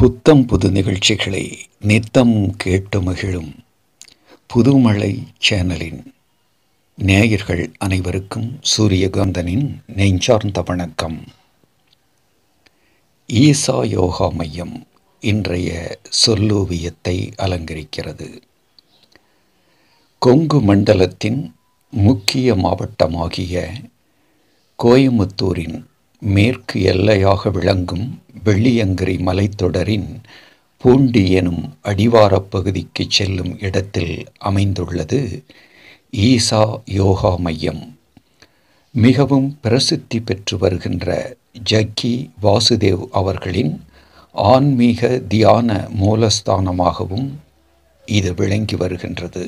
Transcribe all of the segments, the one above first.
புத்தம் புது நிகழ்ச்சிகளை நித்தம் கேட்டு மகிழும் புதுமழை சேனலின் நேயர்கள் அனைவருக்கும் சூரியகாந்தனின் நெஞ்சார்ந்த வணக்கம் ஈசா யோகா மையம் இன்றைய சொல்லோவியத்தை அலங்கரிக்கிறது கொங்கு மண்டலத்தின் முக்கிய மாவட்டமாகிய கோயமுத்தூரின் மேற்கு எல்லையாக விளங்கும் வெள்ளியங்கிரி மலைத்தொடரின் பூண்டி எனும் அடிவாரப் பகுதிக்கு செல்லும் இடத்தில் அமைந்துள்ளது ஈசா யோகா மையம் மிகவும் பிரசித்தி பெற்று வருகின்ற ஜக்கி வாசுதேவ் அவர்களின் ஆன்மீக தியான மூலஸ்தானமாகவும் இது விளங்கி வருகின்றது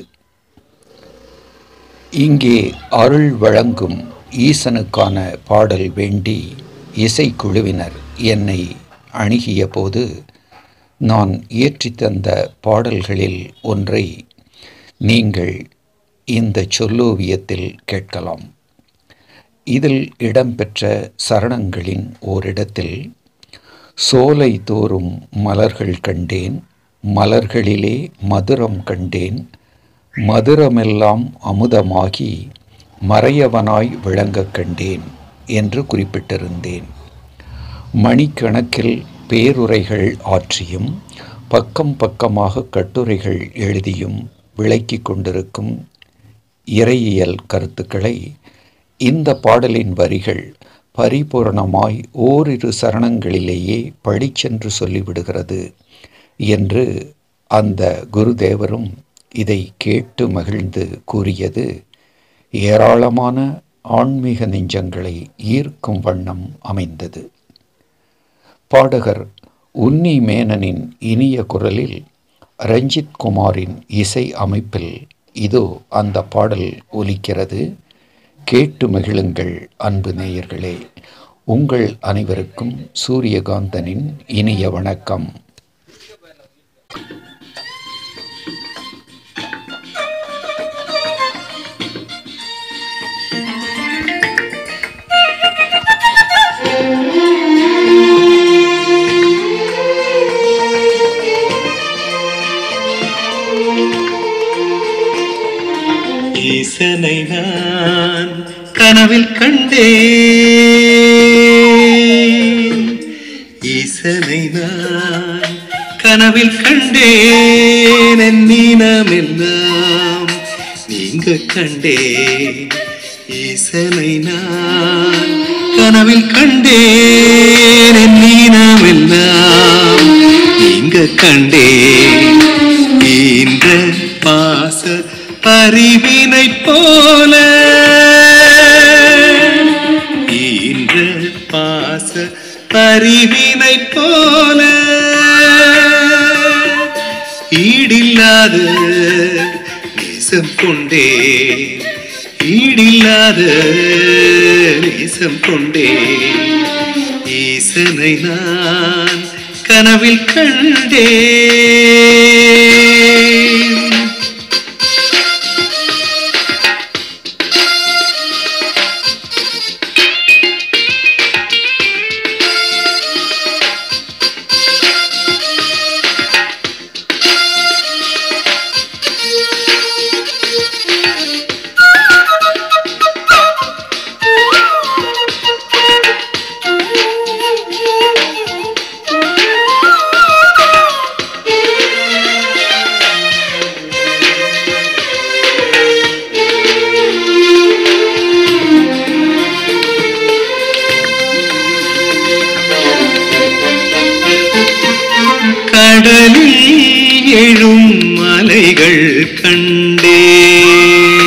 இங்கே அருள் வழங்கும் ஈசனுக்கான பாடல் வேண்டி இசைக்குழுவினர் என்னை அணுகிய போது நான் இயற்றித் தந்த பாடல்களில் ஒன்றை நீங்கள் இந்த சொல்லோவியத்தில் கேட்கலாம் இதில் இடம்பெற்ற சரணங்களின் ஓரிடத்தில் சோலை தோறும் மலர்கள் கண்டேன் மலர்களிலே மதுரம் கண்டேன் மதுரமெல்லாம் அமுதமாகி மறையவனாய் விளங்கக் கண்டேன் என்று குறிப்பிட்டிருந்தேன் மணிக்கணக்கில் பேருரைகள் ஆற்றியும் பக்கம் பக்கமாக கட்டுரைகள் எழுதியும் விளக்கிக் கொண்டிருக்கும் இறையியல் கருத்துக்களை இந்த பாடலின் வரிகள் பரிபூரணமாய் ஓரிரு சரணங்களிலேயே பழிச்சென்று சொல்லிவிடுகிறது என்று அந்த குருதேவரும் இதை கேட்டு மகிழ்ந்து கூறியது ஏராளமான ஆன்மீக நெஞ்சங்களை ஈர்க்கும் வண்ணம் அமைந்தது பாடகர் உன்னி மேனனின் இனிய குரலில் ரஞ்சித் குமாரின் இசை அமைப்பில் இதோ அந்த பாடல் ஒலிக்கிறது கேட்டு மகிழுங்கள் அன்பு நேயர்களே உங்கள் அனைவருக்கும் சூரியகாந்தனின் இனிய வணக்கம் ஈசனை நான் கனவில் கண்டேன் ஈசனை நான் கனவில் கண்டேன் என் நீனமெல்லாம் நீங்க கண்டே ஈசனை நான் கனவில் கண்டேன் என் நீனமெல்லாம் நீங்க கண்டே ஈன்ற பாச பரிவினை போல ஈன்ற பாச பரிவினை போல ஈடில்லாத நேசம் கொண்டே ஈடில்லாத நேசம் கொண்டே ஈசனை நான் கனவில் கண்டேன் கடலில் எழும் மலைகள் கண்டேன்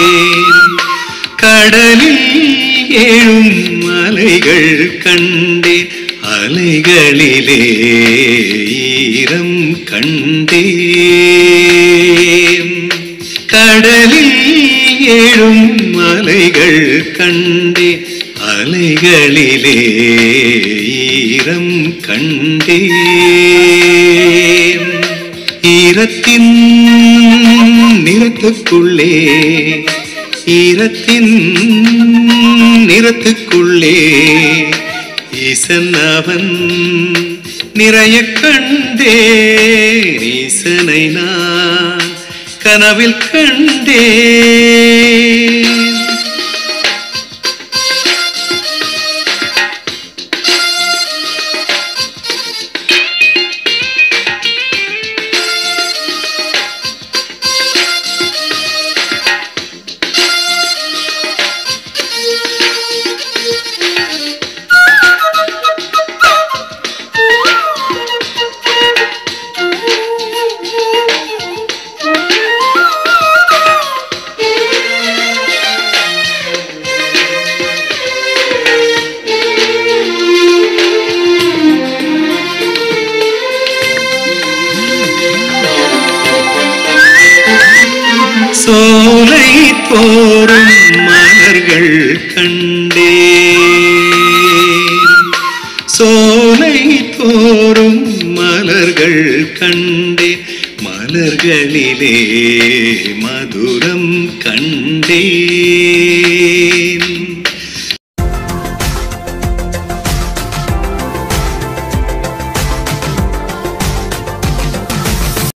கடலில் எழும் மலைகள் கண்டேன் அலைகளிலே ஈரம் கண்டேன் கடலில் எழும் மலைகள் கண்டேன் அலைகளிலே ஈரம் கண்டேன் ஈரத்தின் நிறத்துக்குள்ளே ஈரத்தின் நிறத்துக்குள்ளே ஈசன் அவன் நிறைய கண்டேன் கண்டேன் ஈசனை நான் கனவில் கண்டேன் சோலை தோறும் மலர்கள் கண்டேன் சோலை தோறும் மலர்கள் கண்டேன் மலர்களிலே மதுரம் கண்டேன்